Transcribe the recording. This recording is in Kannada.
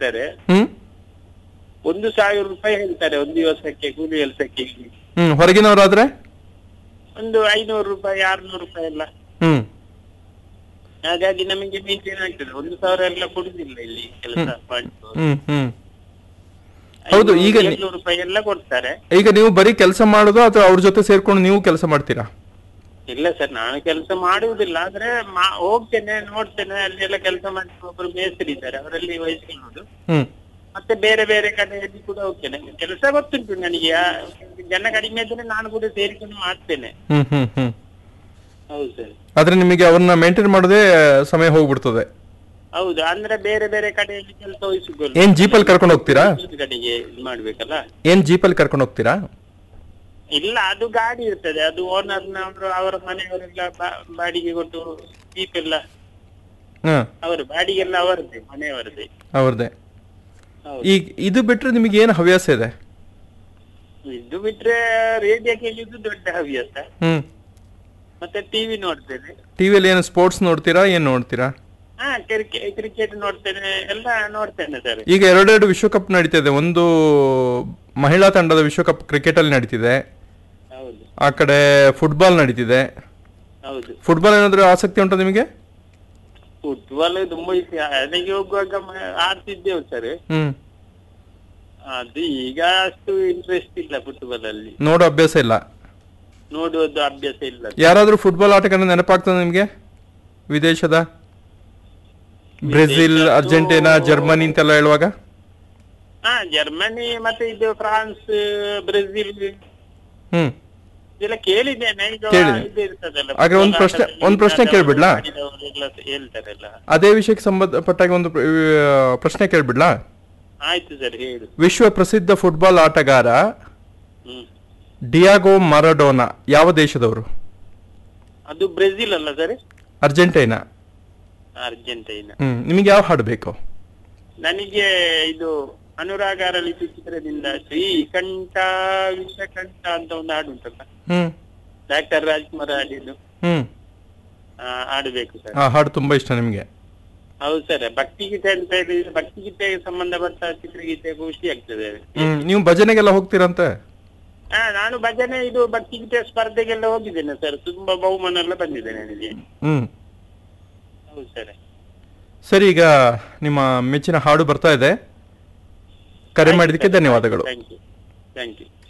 ಹೇಳ್ತಾರೆ ಹ್ಮ್ ಒಂದು ಸಾವಿರ ರೂಪಾಯಿ ಹೇಳ್ತಾರೆ ಒಂದು ದಿವಸಕ್ಕೆ ಕೂಲಿ ಕೆಲಸಕ್ಕೆ ಇಲ್ಲಿ. ಹ್ಮ್ ಹೊರಗಿನವರಾದ್ರೆ ಒಂದು ಐನೂರು ರೂಪಾಯಿ ಆರ್ನೂರು ರೂಪಾಯಿ ಎಲ್ಲ ಹ್ಮ್ ಹಾಗಾಗಿ ನಮಗೆ ಮೇಂಟೈನ್ ಆಗ್ತದೆ ಒಂದು ಸಾವಿರ ಎಲ್ಲ ಕೊಡುದಿಲ್ಲ ಇಲ್ಲಿ ಕೆಲಸ ಮಾಡಿದ್ದು ಹ್ಮ್ ಹ್ಮ್ ಹೌದು, ಈಗ ನಿ- ಏಳ್ನೂರು ರೂಪಾಯಿ ಎಲ್ಲ ಕೊಡ್ತಾರೆ ಈಗ ನೀವು ಬರೀ ಕೆಲಸ ಮಾಡೋದು ಅಥವಾ ಅವ್ರ ಜೊತೆ ಸೇರ್ಕೊಂಡು ನೀವು ಕೆಲಸ ಮಾಡ್ತೀರಾ ಇಲ್ಲ ಸರ್ ನಾನು ಕೆಲಸ ಮಾಡುವುದಿಲ್ಲ ಆದ್ರೆ ಮಾ- ಹೋಗ್ತೇನೆ ನೋಡ್ತೇನೆ ಅಲ್ಲಿ ಎಲ್ಲ ಕೆಲಸ ಮಾಡಿ ಒಬ್ಬರು ಮೇಸ್ತ್ರಿ ಇದ್ದಾರೆ ಅವರಲ್ಲಿ ವಹಿಸ್ಕೊಳ್ಳೋದು ಹ್ಮ್ ಮತ್ತೆ ಬೇರೆ ಬೇರೆ ಕಡೆಯಲ್ಲಿ ಕೂಡ ಹೋಗ್ತೇನೆ ಕೆಲಸ ಗೊತ್ತುಂಟು ನನಗೆ ಆ, ಜನ ಕಡಿಮೆ ಇದ್ರೆ ನಾನು ಕೂಡ ಸೇರಿಕೊಂಡು ಮಾಡ್ತೇನೆ ಹ್ಮ್ ಹ್ಮ್ ಹ್ಮ್ ಹೌದು ಸರ್ ಆದ್ರೆ ನಿಮಗೆ ಅವ್ರನ್ನ ಮೇಂಟೈನ್ ಮಾಡೋದೇ ಸಮಯ ಹೋಗ್ಬಿಡ್ತದೆ ಹೌದು ಅಂದ್ರೆ ಬೇರೆ ಬೇರೆ ಕಡೆಯಲ್ಲಿ ಕೆಲಸ ವಹಿಸಿಕೊಳ್ಳಿ ಏನ್ ಜೀಪಲ್ಲಿ ಕರ್ಕೊಂಡು ಹೋಗ್ತೀರಾ ಕಡೆಗೆ ಇದು ಮಾಡ್ಬೇಕಲ್ಲ ಏನ್ ಜೀಪಲ್ಲಿ ಕರ್ಕೊಂಡು ಹೋಗ್ತೀರಾ ಇಲ್ಲ ಅದು ಗಾಡಿ ಇರ್ತದೆ ಅದು ಓನರ್ನವರು ಅವರ ಮನೆಯವರೆಲ್ಲ ಬಾ- ಬಾಡಿಗೆ ಕೊಟ್ಟು ಜೀಪ್ ಎಲ್ಲ ಹಾ ಅವರು ಬಾಡಿಗೆ ಎಲ್ಲ ಅವರದ್ದೇ ಮನೆಯವರದ್ದೇ ಅವ್ರದ್ದೇ ಹೌದು ಈಗ ಇದು ಬಿಟ್ರೆ ನಿಮಗೆ ಏನು ಹವ್ಯಾಸ ಇದೆ ಇದು ಬಿಟ್ರೆ ರೇಡಿಯೋ ಕೇಳಿದ್ದು ದೊಡ್ಡ ಹವ್ಯಾಸ ಹ್ಮ್ ಮತ್ತೆ ಟಿವಿ ನೋಡ್ತೇನೆ ಟಿವಿಯಲ್ಲಿ ಏನು ಸ್ಪೋರ್ಟ್ಸ್ ನೋಡ್ತೀರಾ ಏನ್ ನೋಡ್ತೀರಾ ಹಾ ಕ್ರಿಕೆಟ್ ಕ್ರಿಕೆಟ್ ನೋಡ್ತೇನೆ ಎಲ್ಲ ನೋಡ್ತೇನೆ ಸರ್ ಈಗ ಎರಡೆರಡು ವಿಶ್ವಕಪ್ ನಡೀತಿದೆ ಒಂದು ಮಹಿಳಾ ತಂಡದ ವಿಶ್ವಕಪ್ ಕ್ರಿಕೆಟ್ ಅಲ್ಲಿ ನಡೀತಿದೆ ಹೌದು ಆ ಕಡೆ ಫುಟ್ಬಾಲ್ ನಡೀತಿದೆ ಹೌದು ಫುಟ್ಬಾಲ್ ಏನಾದ್ರೂ ಆಸಕ್ತಿ ಉಂಟಾ ನಿಮಗೆ ಫುಟ್ಬಾಲ್ ತುಂಬಾ ಇಷ್ಟ ಅದಕ್ಕೆ ಹೋಗುವಾಗ ಮ- ಆಡ್ತಿದ್ದೆವು ಸರ್ ಹ್ಮ್ ಅದು ಈಗ ಅಷ್ಟು ಇಂಟ್ರೆಸ್ಟ್ ಇಲ್ಲ ಫುಟ್ಬಾಲ್ ಅಲ್ಲಿ ನೋಡೋ ಅಭ್ಯಾಸ ಇಲ್ಲ ನೋಡುವುದು ಅಭ್ಯಾಸ ಇಲ್ಲ ಯಾರಾದ್ರೂ ಫುಟ್ಬಾಲ್ ಆಟಗಾರ ನೆನಪಾಗ್ತದೆ ನಿಮಗೆ ವಿದೇಶದ ಬ್ರೆಜಿಲ್ ವಿದೇಶದ್ದು- ಅರ್ಜೆಂಟೀನಾ ಜರ್ಮನಿ ಅಂತೆಲ್ಲ ಹೇಳುವಾಗ ಹಾ ಜರ್ಮನಿ ಮತ್ತೆ ಇದು ಫ್ರಾನ್ಸ್ ಬ್ರೆಜಿಲ್ ಹ್ಮ್ ಇದೆಲ್ಲ ಕೇಳಿದ್ದೇನೆ ಈಗ ಕೇಳಿದೆ. ಇದು ಇರ್ತದಲ್ಲ ಹಾಗಾದ್ರೆ ಒಂದ್ ಪ್ರಶ್ನೆ- ಒಂದ್ ಪ್ರಶ್ನೆ ಕೇಳ್ಬಿಡ್ಲಾ? ಮಾಡಿದವರೆಲ್ಲ ಹೇಳ್ತಾರಲ್ಲ ಅದೇ ವಿಷಯಕ್ಕೆ ಸಂಬಂಧಪಟ್ಟಾಗ ಒಂದು ಪ್ರ- ಆ, ಪ್ರಶ್ನೆ ಕೇಳ್ಬಿಡ್ಲಾ ಆಯ್ತು ಸರ್ ಹೇಳು ವಿಶ್ವ ಪ್ರಸಿದ್ಧ ಫುಟ್ಬಾಲ್ ಆಟಗಾರ ಹ್ಮ್ ಡಿಯಾಗೋ ಮಾರಡೋನಾ ಯಾವ ದೇಶದವರು ಅದು ಬ್ರೆಜಿಲ್ ಅಲ್ಲ ಸರ್ ಅರ್ಜೆಂಟೈನಾ ಅರ್ಜೆಂಟೈನಾ ಹ್ಮ್ ನಿಮಗೆ ಯಾವ ಹಾಡು ಬೇಕು ನನಗೆ ಇದು ಅನುರಾಗ ಅರಳಿ ಚಿತ್ರದಿಂದ ಶ್ರೀಕಂಠ ವಿಷಕಂಠ ಅಂತ ಒಂದು ಹಾಡು ಉಂಟಲ್ಲ ಹ್ಮ್ ಡಾಕ್ಟರ್ ರಾಜ್ಕುಮಾರ್ ಹಾಡಿದ್ದು ಹ್ಮ್ ಆ, ಹಾಡ್ಬೇಕು ಸರ್ ಆ ಹಾಡು ತುಂಬಾ ಇಷ್ಟ ನಿಮಗೆ ಹೌದು ಸರ್ ಭಕ್ತಿಗೀತೆ ಅಂತ ಹೇಳಿದ್ರೆ ಭಕ್ತಿಗೀತೆಗೆ ಸಂಬಂಧಪಟ್ಟ ಚಿತ್ರಗೀತೆ ಖುಷಿ ಆಗ್ತದೆ ಹ್ಮ್ ನೀವು ಭಜನೆಗೆಲ್ಲ ಹೋಗ್ತೀರಂತೆ ಹಾ ನಾನು ಭಜನೆ ಇದು ಭಕ್ತಿಗೀತೆ ಸ್ಪರ್ಧೆಗೆಲ್ಲ ಹೋಗಿದ್ದೇನೆ ಸರ್ ತುಂಬಾ ಬಹುಮಾನ ಎಲ್ಲ ಬಂದಿದೆ ನನಗೆ ಹ್ಮ್ ಹೌದು ಸರ್ ಸರಿ ಈಗ ನಿಮ್ಮ ಮೆಚ್ಚಿನ ಹಾಡು ಬರ್ತಾ ಇದೆ ಕರೆ ಮಾಡಿದ್ದಕ್ಕೆ ಧನ್ಯವಾದಗಳು ಥ್ಯಾಂಕ್ ಯು ಥ್ಯಾಂಕ್ ಯು